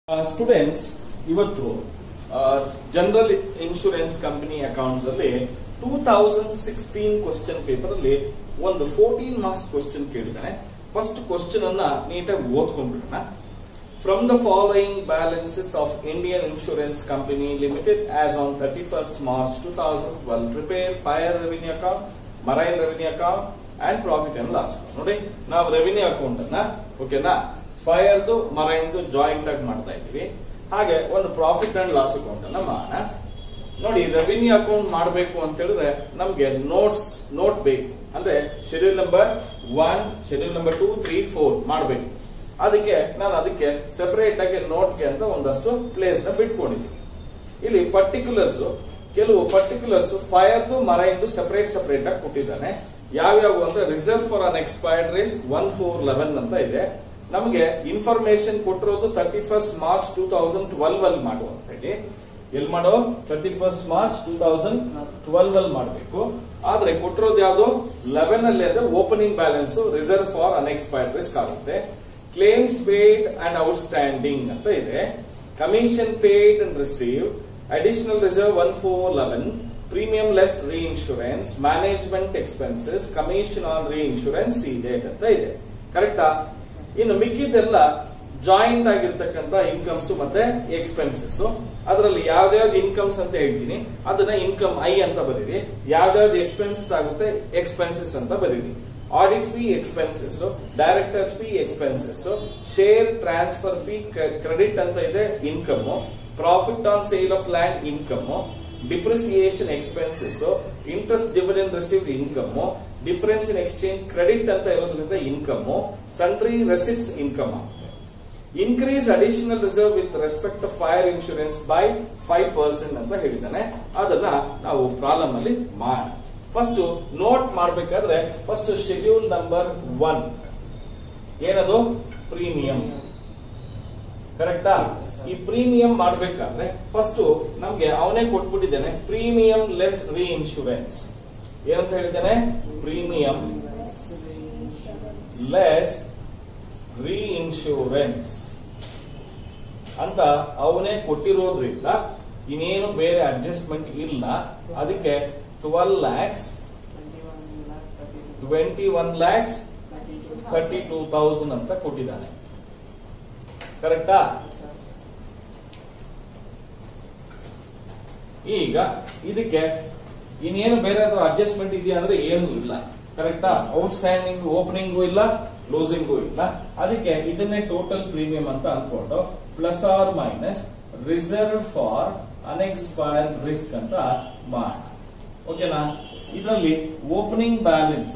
Students ಇವತ್ತು general insurance company accounts ಅಲ್ಲಿ two thousand sixteen question paper ಅಲ್ಲಿ ಒಂದು ಫೋರ್ಟೀನ್ ಮಾರ್ಕ್ಸ್ ಕ್ವಶನ್ ಕೇಳಿದ್ದಾನೆ ಫಸ್ಟ್ ಕ್ವಶನ್ ಅನ್ನ ನೀಟಾಗಿ ಓದ್ಕೊಂಡ್ಬಿಡೋಣ from the following balances of Indian insurance company limited as on thirty first March two thousand twelve prepare fire revenue account marine revenue account and profit and loss ನೋಡಿ ನಾವು revenue account ಅನ್ನ ಓಕೆನಾ ಫೈರ್ದು ಮರೈನ್ದು joint ಆಗಿ ಮಾಡ್ತಾ ಇದ್ದೀವಿ ಹಾಗೆ ಒಂದು profit and loss account ಅನ್ನ ಮಾಡೋಣ ನೋಡಿ ರೆವಿನ್ಯೂ ಅಕೌಂಟ್ ಮಾಡಬೇಕು ಅಂತ ಹೇಳಿದ್ರೆ ನಮ್ಗೆ ನೋಟ್ಸ್ ನೋಟ್ ಬೇಕು ಅಂದ್ರೆ schedule number one schedule number two three four ಮಾಡಬೇಕು ಅದಕ್ಕೆ ನಾನು ಅದಕ್ಕೆ ಸೆಪರೇಟ್ ಆಗಿ ನೋಟ್ಗೆ ಅಂತ ಒಂದಷ್ಟು ಪ್ಲೇಸ್ ನ ಬಿಟ್ಕೊಂಡಿದ್ದೀನಿ ಇಲ್ಲಿ ಪರ್ಟಿಕ್ಯುಲರ್ಸ್ ಕೆಲವು ಪರ್ಟಿಕ್ಯುಲರ್ಸ್ ಫೈರ್ದು ಮರೈನ್ದು ಸೆಪರೇಟ್ ಸೆಪರೇಟ್ ಆಗಿ ಕೊಟ್ಟಿದ್ದಾನೆ ಯಾವ್ಯಾವ ಅಂದ್ರೆ reserve for unexpired risk one four eleven ಅಂತ ಇದೆ ನಮಗೆ ಇನ್ಫಾರ್ಮೇಶನ್ ಕೊಟ್ಟಿರೋದು thirty first March two thousand twelve ಅಲ್ಲಿ ಮಾಡು ಅಂತ ಹೇಳಿ ಎಲ್ಲಿ ಮಾಡೋ thirty first March two thousand twelve ಅಲ್ಲಿ ಮಾಡಬೇಕು ಆದ್ರೆ ಕೊಟ್ಟಿರೋದು ಯಾವ್ದು ಲೆವೆನ್ ಅಲ್ಲಿ ಅಂದ್ರೆ opening balance reserve for unexpired risk ಆಗುತ್ತೆ ಕ್ಲೇಮ್ಸ್ ಪೇಡ್ ಅಂಡ್ ಔಟ್ಸ್ಟ್ಯಾಂಡಿಂಗ್ ಅಂತ ಇದೆ commission paid and receive additional reserve one four eleven premium less reinsurance management expenses commission on reinsurance ಇದೆ ಅಂತ ಇದೆ ಕರೆಕ್ಟಾ ಇನ್ನು ಮಿಕ್ಕಿದ್ದೆಲ್ಲ ಜಾಯಿಂಟ್ ಆಗಿರ್ತಕ್ಕಂಥ ಇನ್ಕಮ್ಸ್ ಮತ್ತೆ ಎಕ್ಸ್ಪೆನ್ಸಸ್ ಅದರಲ್ಲಿ ಯಾವ್ದಾವ್ದು ಇನ್ಕಮ್ಸ್ ಅಂತ ಹೇಳ್ತೀನಿ ಅದನ್ನ ಇನ್ಕಮ್ ಐ ಅಂತ ಬರೀರಿ ಯಾವ್ದಾವ್ದು ಎಕ್ಸ್ಪೆನ್ಸಸ್ ಆಗುತ್ತೆ ಎಕ್ಸ್ಪೆನ್ಸಸ್ ಅಂತ ಬರೀರಿ audit fee expenses director fee expenses share transfer fee credit ಅಂತ ಇದೆ income profit on sale of land income depreciation expenses interest dividend received income difference in exchange credit ಅಂತ ಇರೋದ್ರಿಂದ income sundry receipts income ಆಗುತ್ತೆ increase additional reserve with respect to fire insurance by five percent ಅಂತ ಹೇಳಿದ್ದಾನೆ ಅದನ್ನ ನಾವು problem ಅಲ್ಲಿ ಮಾಡೋಣ first note ಮಾಡಬೇಕಾದ್ರೆ ಫಸ್ಟ್ ಶೆಡ್ಯೂಲ್ ನಂಬರ್ ಒನ್ ಏನದು ಪ್ರೀಮಿಯಂ ಕರೆಕ್ಟಾ ಈ ಪ್ರೀಮಿಯಂ ಮಾಡಬೇಕಾದ್ರೆ ಫಸ್ಟ್ ನಮ್ಗೆ ಅವನೇ ಕೊಟ್ಬಿಟ್ಟಿದ್ದೇನೆ ಪ್ರೀಮಿಯಂ ಲೆಸ್ ರೀ ಇನ್ಶೂರೆನ್ಸ್ ಏನಂತ ಹೇಳಿದ್ದೇನೆ ಪ್ರೀಮಿಯಂ ಲೆಸ್ ರೀ ಇನ್ಶೂರೆನ್ಸ್ ಅಂತ ಅವನೇ ಕೊಟ್ಟಿರೋದ್ರಿಂದ ಇನ್ನೇನು ಬೇರೆ ಅಡ್ಜಸ್ಟ್ಮೆಂಟ್ ಇಲ್ಲ ಅದಕ್ಕೆ twelve lakhs twenty one lakhs thirty two thousand ಅಂತ ಕೊಟ್ಟಿದ್ದಾನೆ ಕರೆಕ್ಟಾ ಈಗ ಇದಕ್ಕೆ ಇನ್ನೇನು ಬೇರೆ ಅಡ್ಜಸ್ಟ್ಮೆಂಟ್ ಇದೆಯಾ ಅಂದ್ರೆ ಏನು ಇಲ್ಲ ಕರೆಕ್ಟಾ ಔಟ್ ಸ್ಟ್ಯಾಂಡಿಂಗ್ ಓಪನಿಂಗು ಇಲ್ಲ ಕ್ಲೋಸಿಂಗು ಇಲ್ಲ ಅದಕ್ಕೆ ಇದನ್ನೇ ಟೋಟಲ್ ಪ್ರೀಮಿಯಂ ಅಂತ ಅನ್ಕೊಂಡು plus or minus reserve for unexpired risk ಅಂತ ಮಾಡಿ ಓಕೆನಾ ಇದರಲ್ಲಿ ಓಪನಿಂಗ್ ಬ್ಯಾಲೆನ್ಸ್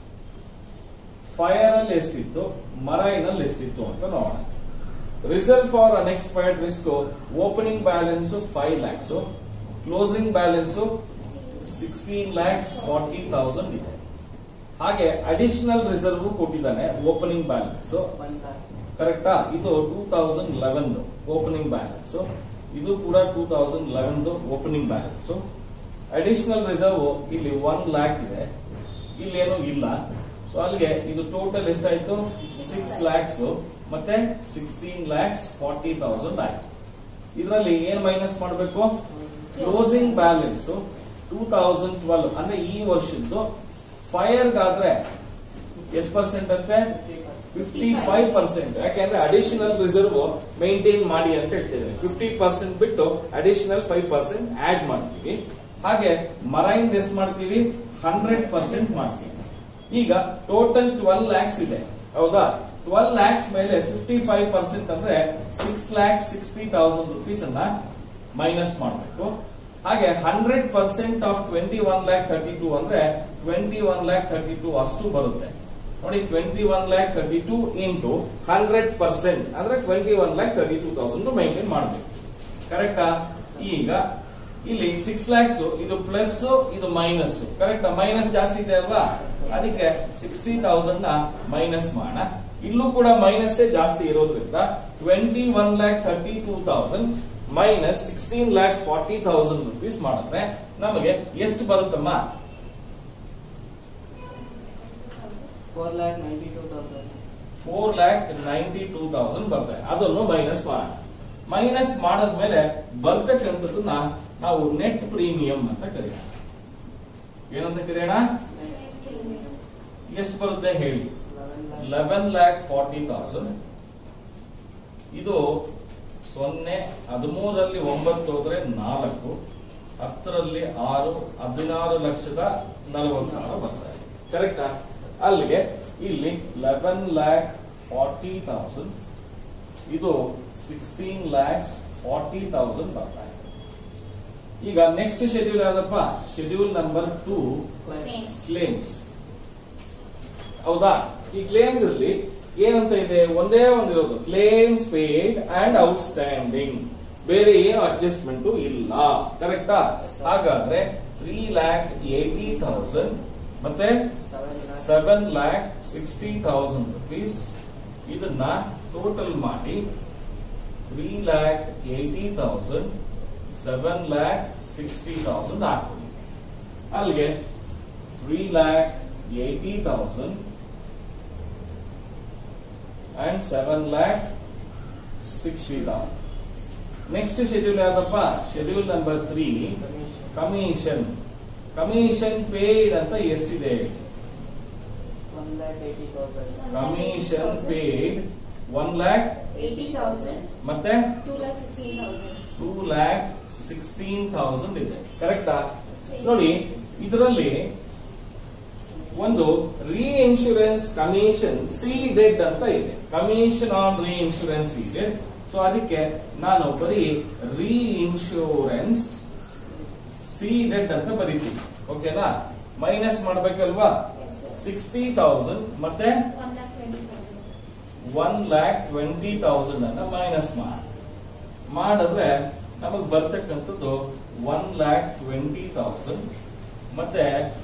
ಫೈರ್ ಅಲ್ಲಿ ಎಷ್ಟಿತ್ತು ಮರೈನಲ್ಲಿ ಎಷ್ಟಿತ್ತು ಅಂತ ನೋಡೋಣ reserve for unexpired risk opening balance five lakhs closing balance sixteen lakhs forty thousand ಇದೆ ಹಾಗೆ ಅಡಿಷನಲ್ ರಿಸರ್ವ್ ಕೊಟ್ಟಿದ್ದಾನೆ ಓಪನಿಂಗ್ ಬ್ಯಾಲೆನ್ಸ್ ಕರೆಕ್ಟಾ ಇದು two thousand eleven opening balance ಇದು ಕೂಡ two thousand eleven opening balance additional reserve ಇಲ್ಲಿ ಒನ್ ಲ್ಯಾಕ್ ಇದೆ ಇಲ್ಲೇನು ಇಲ್ಲ ಸೊ ಅಲ್ಲಿಗೆ ಇದು ಟೋಟಲ್ ಎಷ್ಟಾಯ್ತು ಸಿಕ್ಸ್ ಲ್ಯಾಕ್ಸ್ ಮತ್ತೆ ಸಿಕ್ಸ್ಟೀನ್ ಲ್ಯಾಕ್ಸ್ ಫಾರ್ಟಿ ತೌಸಂಡ್ ಆಯ್ತು ಇದರಲ್ಲಿ ಏನ್ ಮೈನಸ್ ಮಾಡಬೇಕು closing balance two thousand twelve ಅಂದ್ರೆ ಈ ವರ್ಷದ್ದು ಫೈರ್ಗಾದ್ರೆ ಎಷ್ಟು ಪರ್ಸೆಂಟ್ ಅಂತೆ ಫಿಫ್ಟಿ ಫೈವ್ ಪರ್ಸೆಂಟ್ ಯಾಕೆಂದ್ರೆ ಅಡಿಷನಲ್ ರಿಸರ್ವ್ ಮೇಂಟೈನ್ ಮಾಡಿ ಅಂತ ಹೇಳ್ತಿದ್ದಾರೆ ಫಿಫ್ಟಿ ಪರ್ಸೆಂಟ್ ಬಿಟ್ಟು ಅಡಿಷನಲ್ ಫೈವ್ ಪರ್ಸೆಂಟ್ ಆಡ್ ಮಾಡ್ತೀವಿ ಹಾಗೆ ಮರೈನ್ ಎಷ್ಟು ಮಾಡ್ತೀವಿ ಹಂಡ್ರೆಡ್ ಪರ್ಸೆಂಟ್ ಮಾಡ್ತೀವಿ ಈಗ ಟೋಟಲ್ ಟ್ವೆಲ್ ಲ್ಯಾಕ್ಸ್ ಇದೆ ಹೌದಾ ಟ್ವೆಲ್ ಲ್ಯಾಕ್ಸ್ ಮೇಲೆ ಫಿಫ್ಟಿ ಫೈವ್ ಪರ್ಸೆಂಟ್ ಅಂದ್ರೆ six lakh sixty thousand rupees ಅನ್ನ ಮೈನಸ್ ಮಾಡಬೇಕು ಹಾಗೆ hundred percent of twenty one lakh thirty two ಅಂದ್ರೆ twenty one lakh thirty two ಅಷ್ಟು ಬರುತ್ತೆ ನೋಡಿ twenty one lakh thirty two into hundred percent ಅಂದ್ರೆ twenty one lakh thirty two thousand maintain ಮಾಡಬೇಕು ಕರೆಕ್ಟಾ ಈಗ ಇಲ್ಲಿ ಸಿಕ್ಸ್ ಲ್ಯಾಕ್ಸ್ ಇದು ಪ್ಲಸ್ ಇದು ಮೈನಸ್ ಕರೆಕ್ಟ್ ಮೈನಸ್ ಜಾಸ್ತಿ ಇದೆ ಅಲ್ವಾ ಅದಕ್ಕೆ ಸಿಕ್ಸ್ಟಿ ತೌಸಂಡ್ ನ ಮೈನಸ್ ಮಾಡೋಣ ಇಲ್ಲೂ ಕೂಡ ಮೈನಸ್ ಜಾಸ್ತಿ ಇರೋದ್ರಿಂದ twenty one lakh thirty two thousand minus sixteen lakh forty thousand rupees ಮಾಡಿದ್ರೆ ನಮಗೆ ಎಷ್ಟು ಬರುತ್ತಮ್ಮ four lakh ninety two thousand four lakh ninety two thousand ಬರ್ತದೆ ಅದನ್ನು ಮೈನಸ್ ಮಾಡೋಣ ಮೈನಸ್ ಮಾಡಿದ್ಮೇಲೆ ಬರ್ತಕ್ಕಂಥದ್ದನ್ನ ನಾವು ನೆಟ್ ಪ್ರೀಮಿಯಂ ಅಂತ ಕರೆಯೋಣ ಏನಂತ ಕರೆಯೋಣ ಎಷ್ಟು ಬರುತ್ತೆ ಹೇಳಿ ಲೆವೆನ್ ಲ್ಯಾಕ್ ಫಾರ್ಟಿ ತೌಸಂಡ್ ಇದು ಸೊನ್ನೆ ಹದಿಮೂರಲ್ಲಿ ಒಂಬತ್ತು ಹೋದ್ರೆ ನಾಲ್ಕು ಹತ್ತರಲ್ಲಿ ಆರು ಹದಿನಾರು ಲಕ್ಷದ ನಲವತ್ತು ಸಾವಿರ ಬರ್ತಾರೆ ಕರೆಕ್ಟಾ ಅಲ್ಲಿಗೆ ಇಲ್ಲಿ ಲೆವೆನ್ ಲ್ಯಾಕ್ ಫಾರ್ಟಿ ತೌಸಂಡ್ ಇದು ಸಿಕ್ಸ್ಟೀನ್ ಲ್ಯಾಕ್ಸ್ ಫಾರ್ಟಿ ತೌಸಂಡ್ ಬರ್ತಾ ಇದೆ ಈಗ ನೆಕ್ಸ್ಟ್ ಶೆಡ್ಯೂಲ್ ಯಾವ್ದಪ್ಪ ಶೆಡ್ಯೂಲ್ ನಂಬರ್ ಟೂ ಕ್ಲೇಮ್ಸ್ ಹೌದಾ ಈ ಕ್ಲೇಮ್ಸ್ ಅಲ್ಲಿ ಏನಂತ ಇದೆ ಒಂದೇ ಒಂದಿರೋದು ಕ್ಲೇಮ್ಸ್ ಪೇಡ್ ಅಂಡ್ ಔಟ್ಸ್ಟ್ಯಾಂಡಿಂಗ್ ಬೇರೆ ಏನು ಅಡ್ಜಸ್ಟ್ಮೆಂಟ್ ಇಲ್ಲ ಕರೆಕ್ಟಾ ಹಾಗಾದ್ರೆ ತ್ರೀ ಲ್ಯಾಕ್ ಏಟಿ ಥೌಸಂಡ್ ಮತ್ತೆ seven lakh sixty thousand rupees ಇದನ್ನ ಟೋಟಲ್ ಮಾಡಿ three lakh eighty thousand seven lakh sixty thousand ಹಾಕೊಳ್ಳಿ ಅಲ್ಲಿಗೆ three lakh eighty thousand and seven lakh sixty thousand next schedule ಯಾವ್ದಪ್ಪ schedule number three commission commission paid ಅಂತ ಎಷ್ಟಿದೆ commission paid one lakh eighty thousand ಮತ್ತೆ two lakh sixteen thousand two lakh sixteen thousand ಇದೆ ಕರೆಕ್ಟಾ ನೋಡಿ ಇದರಲ್ಲಿ ಒಂದು ರೀ ಇನ್ಶೂರೆನ್ಸ್ ಕಮಿಷನ್ ಸಿ ಡೆಡ್ ಅಂತ ಇದೆ ಕಮಿಷನ್ ಆನ್ ರೀ ಇನ್ಶೂರೆನ್ಸ್ ಇದೆ ಸೊ ಅದಕ್ಕೆ ನಾನು ಬರೀ ರೀ ಇನ್ಶೂರೆನ್ಸ್ ಸಿ ಡೆಡ್ ಅಂತ ಬರೀತೀನಿ ಓಕೆನಾ ಮೈನಸ್ ಮಾಡ್ಬೇಕಲ್ವಾ ಸಿಕ್ಸ್ಟಿ ತೌಸಂಡ್ ಮತ್ತೆ one lakh twenty thousand one lakh twenty thousand ಅನ್ನ ಮೈನಸ್ ಮಾಡಿ ಮಾಡಿದ್ರೆ ನಮಗ್ ಬರ್ತಕ್ಕಂಥದ್ದು ಒನ್ ಲ್ಯಾಕ್ ಟ್ವೆಂಟಿ ತೌಸಂಡ್ ಮತ್ತೆ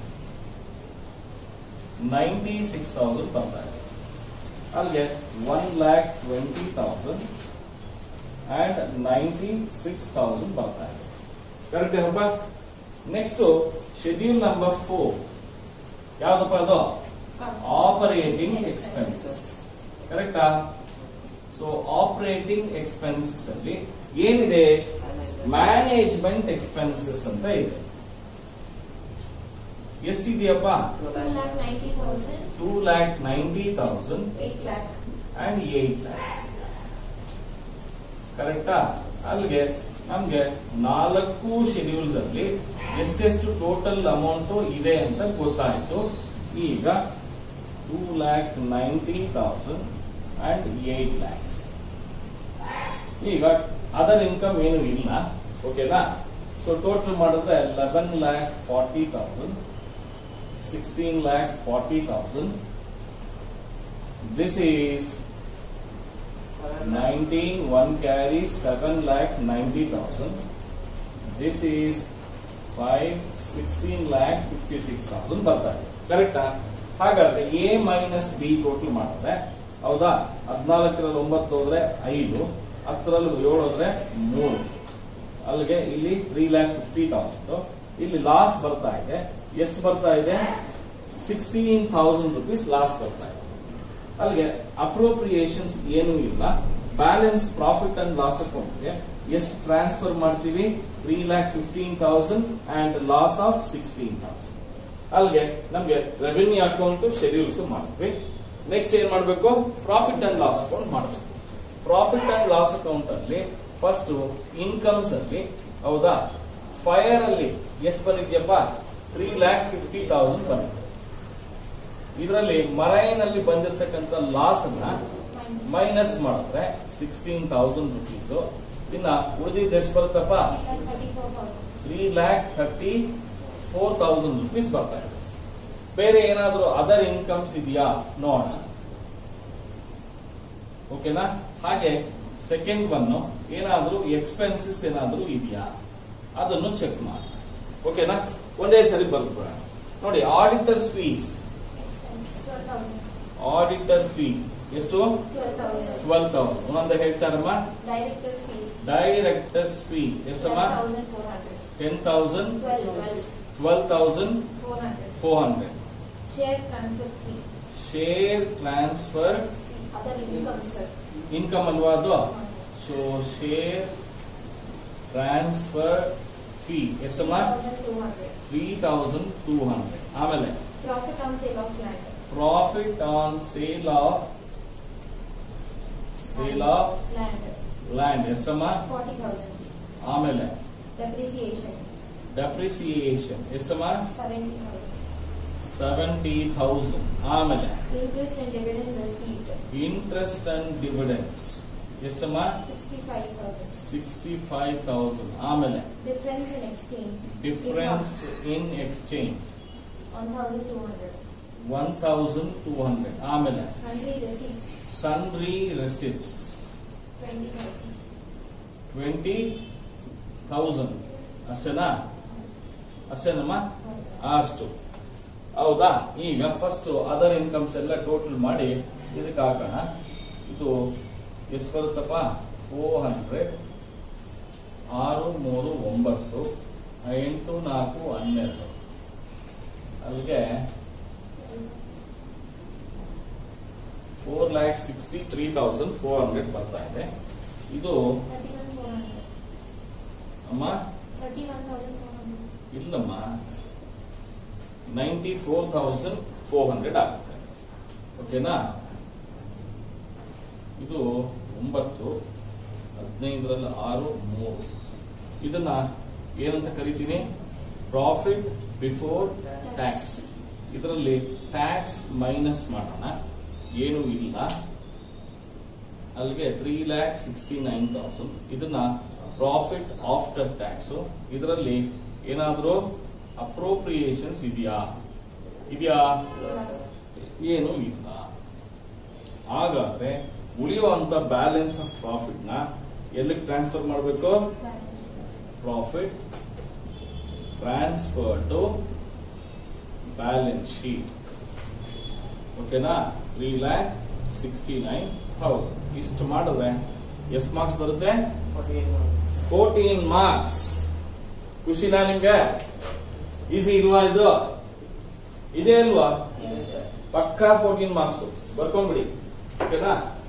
ನೈಂಟಿ ಸಿಕ್ಸ್ ತೌಸಂಡ್ ಬರ್ತಾ ಇದೆ ಅಲ್ಲಿಗೆ one lakh twenty thousand and ninety six thousand ಬರ್ತಾ ಇದೆ ಕರೆಕ್ಟ್ ಹಬ್ಬ ನೆಕ್ಸ್ಟ್ ಶೆಡ್ಯೂಲ್ ನಂಬರ್ ಫೋರ್ ಯಾವ್ದಪ್ಪ ಅದು ಆಪರೇಟಿಂಗ್ ಎಕ್ಸ್ಪೆನ್ಸಸ್ ಕರೆಕ್ಟಾ ಸೊ ಆಪರೇಟಿಂಗ್ ಎಕ್ಸ್ಪೆನ್ಸಸ್ ಅಲ್ಲಿ ಏನಿದೆ ಮ್ಯಾನೇಜ್ಮೆಂಟ್ ಎಕ್ಸ್ಪೆನ್ಸಸ್ ಅಂತ ಇದೆ ಎಷ್ಟಿದೆಯಪ್ಪ two lakh ninety thousand two lakh ninety thousand eight lakh and eight lakhs ಕರೆಕ್ಟಾ ಅಲ್ಲಿಗೆ ನಮ್ಗೆ ನಾಲ್ಕು ಶೆಡ್ಯೂಲ್ಸ್ ಅಲ್ಲಿ ಎಷ್ಟೆಷ್ಟು ಟೋಟಲ್ ಅಮೌಂಟ್ ಇದೆ ಅಂತ ಗೊತ್ತಾಯ್ತು ಈಗ two lakh ninety thousand and eight lakhs ಈಗ ಅದರ್ ಇನ್ಕಮ್ ಏನು ಇಲ್ಲ ಓಕೆನಾ ಸೊ ಟೋಟಲ್ ಮಾಡಿದ್ರೆ eleven lakh forty thousand sixteen lakh forty thousand this is 19 one carries 7 lakh 90,000. This is 5 16 lakh 56,000 ಬರ್ತಾರೆ ಕರೆಕ್ಟಾ ಹಾಗಾದ್ರೆ ಎ ಮೈನಸ್ ಬಿ ಟೋಟಲ್ ಮಾಡಿದ್ರೆ ಹೌದಾ ಹದಿನಾಲ್ಕರಲ್ಲಿ ಒಂಬತ್ತು ಹೋದ್ರೆ ಐದು ಹತ್ತರಲ್ಲಿ ಏಳು ಹೋದ್ರೆ ಮೂರು ಅಲ್ಲಿಗೆ ಇಲ್ಲಿ ತ್ರೀ ಲ್ಯಾಕ್ ಫಿಫ್ಟಿ ತೌಸಂಡ್ ಇಲ್ಲಿ ಲಾಸ್ ಬರ್ತಾ ಇದೆ ಎಷ್ಟು ಬರ್ತಾ ಇದೆ ಸಿಕ್ಸ್ಟೀನ್ ಥೌಸಂಡ್ ರುಪೀಸ್ ಲಾಸ್ ಬರ್ತಾ ಇದೆ ಅಲ್ಲಿಗೆ ಅಪ್ರೋಪ್ರಿಯೇಷನ್ಸ್ ಏನೂ ಇಲ್ಲ ಬ್ಯಾಲೆನ್ಸ್ ಪ್ರಾಫಿಟ್ ಅಂಡ್ ಲಾಸ್ ಅಕೌಂಟ್ಗೆ ಎಷ್ಟು ಟ್ರಾನ್ಸ್ಫರ್ ಮಾಡ್ತೀವಿ three lakh fifteen thousand and loss of sixteen thousand ಅಲ್ಲಿಗೆ ನಮ್ಗೆ ರೆವಿನ್ಯೂ ಅಕೌಂಟ್ ಶೆಡ್ಯೂಲ್ಸ್ ಮಾಡಿದ್ವಿ ನೆಕ್ಸ್ಟ್ ಏನ್ ಮಾಡಬೇಕು ಪ್ರಾಫಿಟ್ ಅಂಡ್ ಲಾಸ್ ಅಕೌಂಟ್ ಮಾಡಬೇಕು ಪ್ರಾಫಿಟ್ ಅಂಡ್ ಲಾಸ್ ಅಕೌಂಟ್ ಅಲ್ಲಿ ಫಸ್ಟ್ ಇನ್ಕಮ್ಸ್ ಅಲ್ಲಿ ಹೌದಾ ಫೈರ್ ಅಲ್ಲಿ ಎಷ್ಟು ಬಂದಿದ್ಯಪ್ಪ ತ್ರೀ ಲ್ಯಾಕ್ ಫಿಫ್ಟಿ ತೌಸಂಡ್ ಬಂದಿದೆ ಇದರಲ್ಲಿ ಮರೈನಲ್ಲಿ ಬಂದಿರತಕ್ಕಂತ ಲಾಸ್ ಅನ್ನ ಮೈನಸ್ ಮಾಡಿದ್ರೆ ಸಿಕ್ಸ್ಟೀನ್ ತೌಸಂಡ್ ರುಪೀಸ್ ಇನ್ನ ಉಳಿದಿದ್ದು ಎಷ್ಟು ಬರುತ್ತಪ್ಪ thirty four thousand three lakh thirty four thousand rupees ಬರ್ತಾ ಇದೆ ಬೇರೆ ಏನಾದ್ರೂ ಅದರ್ ಇನ್ಕಮ್ಸ್ ಇದೆಯಾ ನೋಡೋಣ ಓಕೆನಾ ಹಾಗೆ ಸೆಕೆಂಡ್ ಒನ್ ಏನಾದ್ರೂ ಎಕ್ಸ್ಪೆನ್ಸಸ್ ಏನಾದ್ರೂ ಇದೆಯಾ ಅದನ್ನು ಚೆಕ್ ಮಾಡಿ ಓಕೆನಾ ಒಂದೇ ಸರಿ ಬರ್ಬಿಡೋಣ ನೋಡಿ auditors fees twelve thousand auditor fee ಎಷ್ಟು ಟ್ವೆಲ್ ತೌಸಂಡ್ ಟ್ವೆಲ್ ತೌಸಂಡ್ ಒಂದೊಂದು ಹೇಳ್ತಾರಮ್ಮ ಡೈರೆಕ್ಟರ್ಸ್ ಫೀಸ್ ಡೈರೆಕ್ಟರ್ಸ್ ಫೀ ಎಷ್ಟಮ್ಮ thousand four hundred ten thousand twelve twelve twelve thousand four hundred four hundred share transfer fee share transfer other income sir income ಅಲ್ವಾ ಅದು so share transfer fee ಎಷ್ಟಮ್ಮ thousand two hundred. Three thousand two hundred ಆಮೇಲೆ Profit on sale of land. Profit on sale of sale of Land. Land ಎಷ್ಟಮ್ಮ Forty thousand. ಆಮೇಲೆ Depreciation. Depreciation ಎಷ್ಟಮ್ಮ Seventy thousand. Seventy thousand ಆಮೇಲೆ Interest and dividend receipt. Interest and dividends ಎಷ್ಟಮ್ಮ Sixty-five thousand. Sixty five thousand ಆಮೇಲೆ Difference in exchange. Difference in exchange One thousand two hundred. One thousand two hundred ಆಮೇಲೆ Sundry receipt. Sundry receipts Twenty thousand. Twenty thousand ಅಷ್ಟೇನಾ ಅಷ್ಟೇನಮ್ಮ ಅಷ್ಟು ಹೌದಾ ಈಗ first other incomes ಎಲ್ಲ total ಮಾಡಿ ಇದಕ್ಕೆ ಹಾಕೋಣ ಇದು ಎಷ್ಟು ಬರುತ್ತಪ್ಪ ಫೋರ್ ಹಂಡ್ರೆಡ್ ಆರು ಮೂರು ಒಂಬತ್ತು ಎಂಟು ನಾಲ್ಕು ಹನ್ನೆರಡು ಅಲ್ಲಿಗೆ four lakh sixty three thousand four hundred ಬರ್ತಾ ಇದೆ ಇದು Thirty-one four hundred. ಅಮ್ಮ Thirty-one thousand four hundred. ಇಲ್ಲಮ್ಮ ninety four thousand four hundred ಆಗುತ್ತೆ ಓಕೆನಾ ಇದು ಒಂಬತ್ತು ಹದಿನೈದರಲ್ಲಿ ಆರು ಮೂರು ಇದನ್ನ ಏನಂತ ಕರಿತೀನಿ ಪ್ರಾಫಿಟ್ ಬಿಫೋರ್ ಟ್ಯಾಕ್ಸ್ ಇದರಲ್ಲಿ ಟ್ಯಾಕ್ಸ್ ಮೈನಸ್ ಮಾಡೋಣ ಏನು ಇಲ್ಲ ಅಲ್ಲಿಗೆ three lakh sixty nine thousand ಇದನ್ನ ಪ್ರಾಫಿಟ್ ಆಫ್ಟರ್ ಟ್ಯಾಕ್ಸ್ ಇದರಲ್ಲಿ ಏನಾದ್ರೂ ಅಪ್ರೋಪ್ರಿಯೇಷನ್ಸ್ ಇದೆಯಾ ಇದೆಯಾ ಏನು ಇಲ್ಲ ಹಾಗಾದ್ರೆ ಉಳಿಯುವಂತ ಬ್ಯಾಲೆನ್ಸ್ ಆಫ್ ಪ್ರಾಫಿಟ್ ನ ಎಲ್ಲಿಗೆ ಟ್ರಾನ್ಸ್ಫರ್ ಮಾಡಬೇಕು Balance sheet. Profit transfer to balance sheet ಓಕೆನಾ three lakh sixty nine thousand ಇಷ್ಟು ಮಾಡಿದ್ರೆ ಎಷ್ಟು ಮಾರ್ಕ್ಸ್ ಬರುತ್ತೆ ಫೋರ್ಟೀನ್ ಮಾರ್ಕ್ಸ್ ಖುಷಿನಾ ನಿಮ್ಗೆ ಈಸಿ ಇಲ್ವಾ ಇದು ಇದೆ ಅಲ್ವಾ Yes, sir. ಪಕ್ಕಾ ಫೋರ್ಟೀನ್ ಮಾರ್ಕ್ಸ್ ಬರ್ಕೊಂಡ್ಬಿಡಿ ಓಕೆನಾ